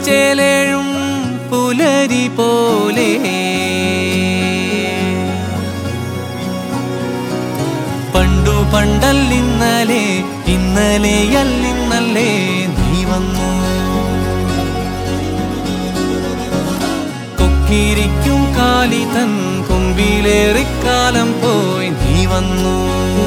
ചേലേഴും പുലരി പോലെ പണ്ടു പണ്ടല്ലിന്നലെ ഇന്നലെയല്ലിന്നല്ലേ നീ വന്നു കൊക്കിരിക്കും കാലി തൻ കൊമ്പിലേറിക്കാലം പോയി നീ വന്നു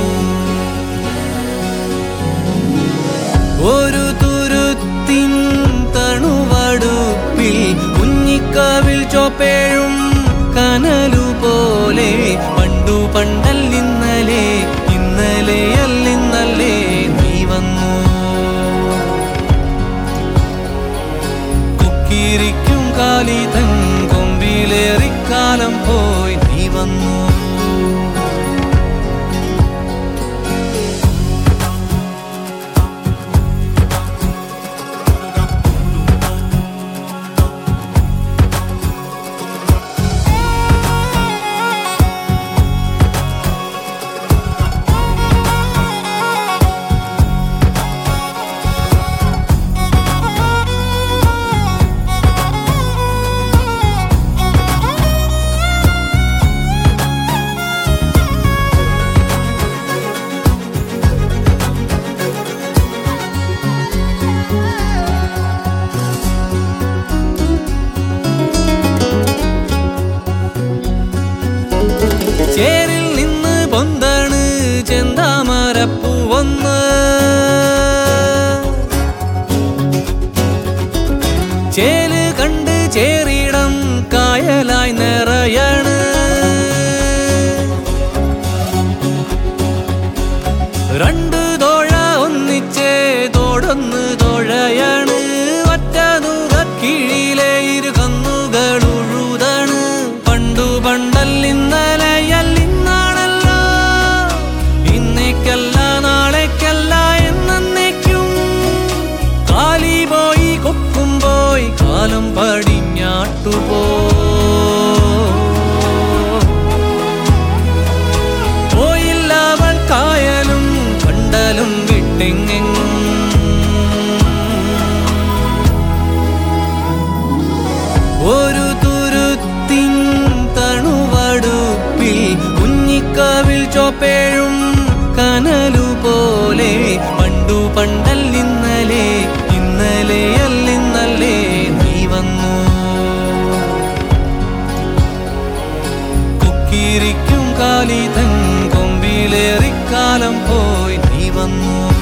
ഒരു തുരുത്തിൻ തണുവടുപ്പിൽ കുഞ്ഞിക്കാവിൽ ചോപ്പേഴും കനലു പോലെ പണ്ടു പണ്ടല്ലിന്നലെ ഇന്നലെയല്ലിന്നല്ലേ നീ വന്നു കുക്കിരിക്കും കാലി തൻ കൊമ്പിലേറിക്കാലം പോയി നീ വന്നു ചേരിൽ നിന്ന് പൊന്താണ് ചെന്താമരപ്പൂവൊന്ന് ചേല് കണ്ട് ചേരിടം കായലായി നിറയണ് രണ്ട് തോഴ ഒന്നിച്ചേ തോടൊന്ന് തോഴയാണ് ഒറ്റ കീഴിലെ ഇരു കന്നുകൾ ഉഴുതാണ് പണ്ടു പണ്ടല്ലിന്നലെയല്ലിന്നാണല്ലോ ഇന്നേക്കല്ല നാളേക്കല്ല എന്നേക്കും കാലി പോയി കൊക്കും പോയി കാലം പടിഞ്ഞാട്ടുപോ പോയില്ലവൾ കായലും കണ്ടലും വിട്ടെങ്ങെങ്ങും ഒരു തുരുത്തിൻ തണുവടുപ്പിൽ കുഞ്ഞിക്കാവിൽ ചോപ്പേഴും കനലു പോലെ പണ്ടു പണ്ടല്ലിന്നലെ ഇന്നലെയല്ലിന്നല്ലേ നീ വന്നു കുക്കിരിക്കും കാലി തൻ കൊമ്പിലേറിക്കാലം പോയി നീ വന്നു